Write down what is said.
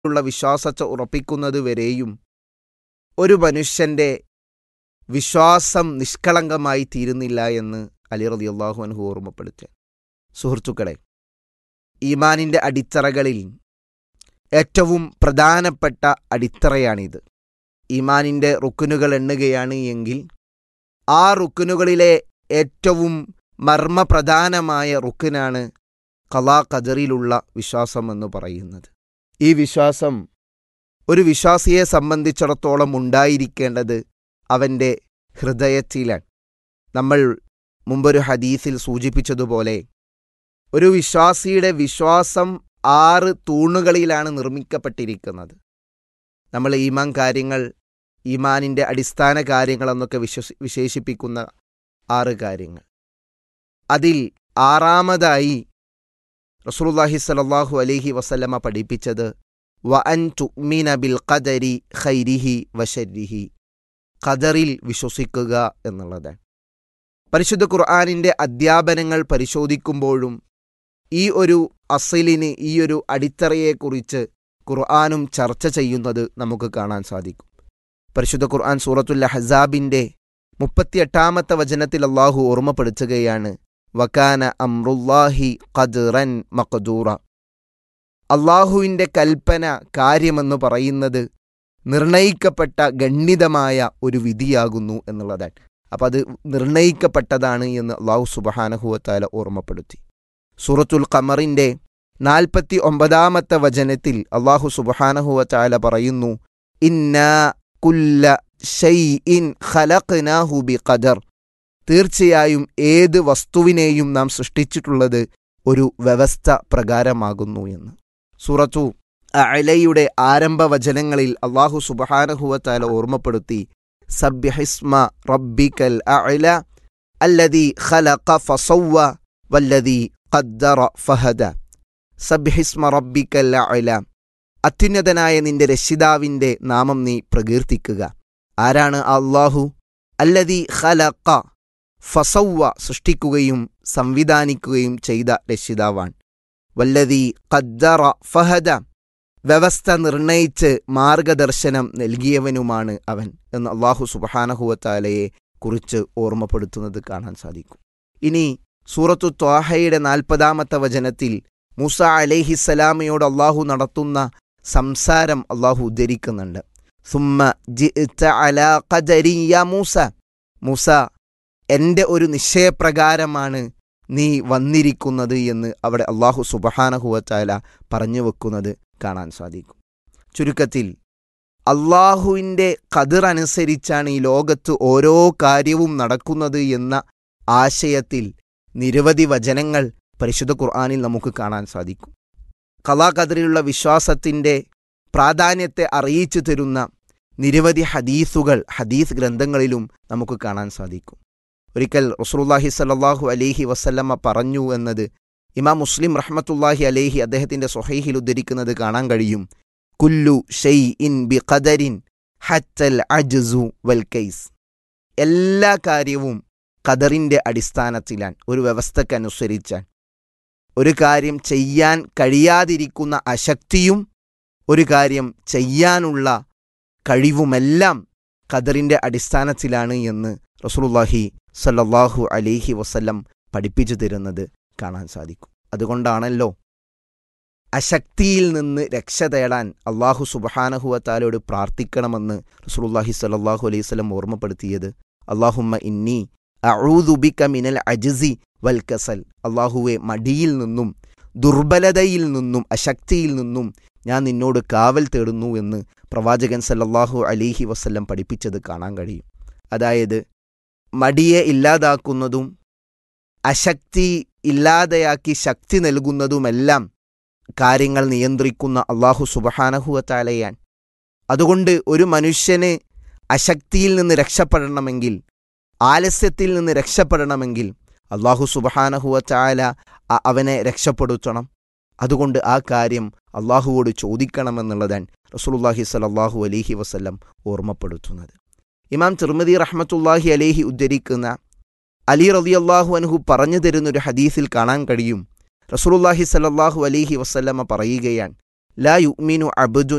ഉള്ള വിശ്വാസത്തെ ഉറപ്പിക്കുന്നത് വരെയും ഒരു മനുഷ്യൻ്റെ വിശ്വാസം നിഷ്കളങ്കമായി തീരുന്നില്ല എന്ന് അലി റതി അള്ളാഹു അൻഹു ഓർമ്മപ്പെടുത്തി സുഹൃത്തുക്കളെ ഈമാനിൻ്റെ അടിത്തറകളിൽ ഏറ്റവും പ്രധാനപ്പെട്ട അടിത്തറയാണിത് ഈമാനിൻ്റെ റുക്കുനുകൾ എണ്ണുകയാണ് എങ്കിൽ ആ റുക്കുനുകളിലെ ഏറ്റവും മർമ്മപ്രധാനമായ റുക്കിനാണ് കലാ ഖദറിലുള്ള വിശ്വാസം എന്ന് പറയുന്നത് ഈ വിശ്വാസം ഒരു വിശ്വാസിയെ സംബന്ധിച്ചിടത്തോളം ഉണ്ടായിരിക്കേണ്ടത് അവൻ്റെ ഹൃദയത്തിലാണ് നമ്മൾ മുമ്പൊരു ഹദീസിൽ സൂചിപ്പിച്ചതുപോലെ ഒരു വിശ്വാസിയുടെ വിശ്വാസം ആറ് തൂണുകളിലാണ് നിർമ്മിക്കപ്പെട്ടിരിക്കുന്നത് നമ്മൾ ഈമാൻ കാര്യങ്ങൾ ഈമാനിൻ്റെ അടിസ്ഥാന കാര്യങ്ങളെന്നൊക്കെ വിശ്വസി വിശേഷിപ്പിക്കുന്ന ആറ് കാര്യങ്ങൾ അതിൽ ആറാമതായി റസൂലുള്ളാഹി സ്വല്ലല്ലാഹു അലൈഹി വസല്ലമ പഠിപ്പിച്ചത് വ അൻ തുഅ്മിന ബിൽ ഖദരി ഖൈരിഹി വശരിഹി ഖദറിൽ വിശ്വസിക്കുക എന്നുള്ളതാണ് പരിശുദ്ധ ഖുർആാനിൻ്റെ അധ്യാപനങ്ങൾ പരിശോധിക്കുമ്പോഴും ഈ ഒരു അസലിന് ഈ ഒരു അടിത്തറയെക്കുറിച്ച് ഖുർആാനും ചർച്ച ചെയ്യുന്നത് നമുക്ക് കാണാൻ സാധിക്കും പരിശുദ്ധ ഖുർആൻ സൂറത്തുൽ ഹസാബിൻ്റെ മുപ്പത്തിയെട്ടാമത്തെ വചനത്തിൽ അള്ളാഹു ഓർമ്മപ്പെടുത്തുകയാണ് വക്കാന അമ്രുല്ലാഹി ഖദ്റൻ മഖദൂറ അള്ളാഹുവിൻ്റെ കൽപ്പന കാര്യമെന്ന് പറയുന്നത് നിർണയിക്കപ്പെട്ട ഗണ്യതമായ ഒരു വിധിയാകുന്നു എന്നുള്ളതാണ് അപ്പം അത് നിർണയിക്കപ്പെട്ടതാണ് എന്ന് അള്ളാഹു സുബഹാനഹുവത്താല ഓർമ്മപ്പെടുത്തി സൂറത്തുൽ ഖമറിൻ്റെ നാൽപ്പത്തി ഒമ്പതാമത്തെ വചനത്തിൽ അള്ളാഹു സുബഹാനഹുവത്താല പറയുന്നു ഇന്ന കുല്ല ഷൈഇൻ ഖലഖ്നാഹു ബി ഖദർ തീർച്ചയായും ഏത് വസ്തുവിനെയും നാം സൃഷ്ടിച്ചിട്ടുള്ളത് ഒരു വ്യവസ്ഥ പ്രകാരമാകുന്നു എന്ന് സൂറത്തു അലയുടെ ആരംഭ വചനങ്ങളിൽ അള്ളാഹു സുബഹാനഹുവത്താല ഓർമ്മപ്പെടുത്തി സബ്യഹിസ്മ റബ്ബിക്കൽ അഅല അല്ലദീ ഖലഖ ഫസവ്വ വല്ലദീ ഖദ്ദറ ഫഹദ സബ്യഹിസ്മ റബ്ബിക്കൽ അഅല അത്യുന്നതനായ നിന്റെ രക്ഷിതാവിൻ്റെ നാമം നീ പ്രകീർത്തിക്കുക ആരാണ് അള്ളാഹു അല്ലദീ ഖലഖ ഫസവ്വ സൃഷ്ടിക്കുകയും സംവിധാനിക്കുകയും ചെയ്ത രക്ഷിതാവാൻ വല്ലദീ ഖദ്ദറ ഫഹദ വ്യവസ്ഥ നിർണയിച്ച് മാർഗദർശനം നൽകിയവനുമാണ് അവൻ എന്ന് അള്ളാഹു സുബഹാനഹുവത്താലയെ കുറിച്ച് ഓർമ്മപ്പെടുത്തുന്നത് കാണാൻ സാധിക്കും ഇനി സൂറത്തു ത്വാഹയുടെ നാൽപ്പതാമത്തെ വചനത്തിൽ മൂസ അലൈഹിസ്സലാമയോട് അള്ളാഹു നടത്തുന്ന സംസാരം അള്ളാഹു ഉദ്ധരിക്കുന്നുണ്ട് സുമ്മ ജിഅ്ത അലാ ഖദരി യാ മൂസ മൂസ എൻ്റെ ഒരു നിശ്ചയപ്രകാരമാണ് നീ വന്നിരിക്കുന്നത് എന്ന് അവിടെ അള്ളാഹു സുബഹാനഹുവത്താല പറഞ്ഞു വെക്കുന്നത് കാണാൻ സാധിക്കും ചുരുക്കത്തിൽ അള്ളാഹുവിൻ്റെ കതിർ അനുസരിച്ചാണ് ഈ ലോകത്ത് ഓരോ കാര്യവും നടക്കുന്നത് എന്ന ആശയത്തിൽ നിരവധി വചനങ്ങൾ പരിശുദ്ധ ഖുർആാനിൽ നമുക്ക് കാണാൻ സാധിക്കും കലാകതിരിലുള്ള വിശ്വാസത്തിൻ്റെ പ്രാധാന്യത്തെ അറിയിച്ചു തരുന്ന നിരവധി ഹദീസുകൾ ഹദീസ് ഗ്രന്ഥങ്ങളിലും നമുക്ക് കാണാൻ സാധിക്കും ഒരിക്കൽ റസൂലുള്ളാഹി സല്ലല്ലാഹു അലൈഹി വസല്ലമ്മ പറഞ്ഞു എന്നത് ഇമാം മുസ്ലിം റഹ്മത്തുല്ലാഹി അലൈഹി അദ്ദേഹത്തിൻ്റെ സൊഹൈഹിൽ ഉദ്ധരിക്കുന്നത് കാണാൻ കഴിയും കുല്ലു ഷെയ് ഇൻ ബി ഖദരിൻ ഹത്തൽ അജ്സു വൽ കൈസ് എല്ലാ കാര്യവും ഖദറിൻ്റെ അടിസ്ഥാനത്തിലാണ് ഒരു വ്യവസ്ഥക്കനുസരിച്ചാണ് ഒരു കാര്യം ചെയ്യാൻ കഴിയാതിരിക്കുന്ന അശക്തിയും ഒരു കാര്യം ചെയ്യാനുള്ള കഴിവുമെല്ലാം ഖദറിൻ്റെ അടിസ്ഥാനത്തിലാണ് എന്ന് റസൂലുള്ളാഹി സല്ലല്ലാഹു അലൈഹി വസല്ലം പഠിപ്പിച്ചു തരുന്നത് കാണാൻ സാധിക്കും അതുകൊണ്ടാണല്ലോ അശക്തിയിൽ നിന്ന് രക്ഷ തേടാൻ അള്ളാഹു സുബഹാനഹുവത്താലോട് പ്രാർത്ഥിക്കണമെന്ന് റസൂലുള്ളാഹി സല്ലല്ലാഹു അലൈഹി വസല്ലം ഓർമ്മപ്പെടുത്തിയത് അള്ളാഹുമ്മ ഇന്നി അഊദുബിക മിനൽ അജ്സി വൽ കസൽ അള്ളാഹുവെ മടിയിൽ നിന്നും ദുർബലതയിൽ നിന്നും അശക്തിയിൽ നിന്നും ഞാൻ നിന്നോട് കാവൽ തേടുന്നു എന്ന് പ്രവാചകൻ സല്ലല്ലാഹു അലൈഹി വസല്ലം പഠിപ്പിച്ചത് കാണാൻ കഴിയും അതായത് മടിയെ ഇല്ലാതാക്കുന്നതും അശക്തി ഇല്ലാതെയാക്കി ശക്തി നൽകുന്നതുമെല്ലാം കാര്യങ്ങൾ നിയന്ത്രിക്കുന്ന അള്ളാഹു സുബഹാനഹുവത്താലയാൻ അതുകൊണ്ട് ഒരു മനുഷ്യന് അശക്തിയിൽ നിന്ന് രക്ഷപ്പെടണമെങ്കിൽ ആലസ്യത്തിൽ നിന്ന് രക്ഷപ്പെടണമെങ്കിൽ അള്ളാഹു സുബഹാനഹുവച്ചാല അവനെ രക്ഷപ്പെടുത്തണം അതുകൊണ്ട് ആ കാര്യം അള്ളാഹുവോട് ചോദിക്കണമെന്നുള്ളതാണ് റസൂലുള്ളാഹി സ്വല്ലല്ലാഹു അലൈഹി വസല്ലം ഓർമ്മപ്പെടുത്തുന്നത് ഇമാം തിർമതി റഹ്മത്തുല്ലാഹി അലേഹി ഉദ്ധരിക്കുന്ന അലി റളിയല്ലാഹു അൻഹു പറഞ്ഞു തരുന്നൊരു ഹദീസിൽ കാണാൻ കഴിയും റസൂലുള്ളാഹി സ്വല്ലല്ലാഹു അലൈഹി വസല്ലമ പറയുകയാണ് ലാ യുഅ്മിനു അബ്ദുൻ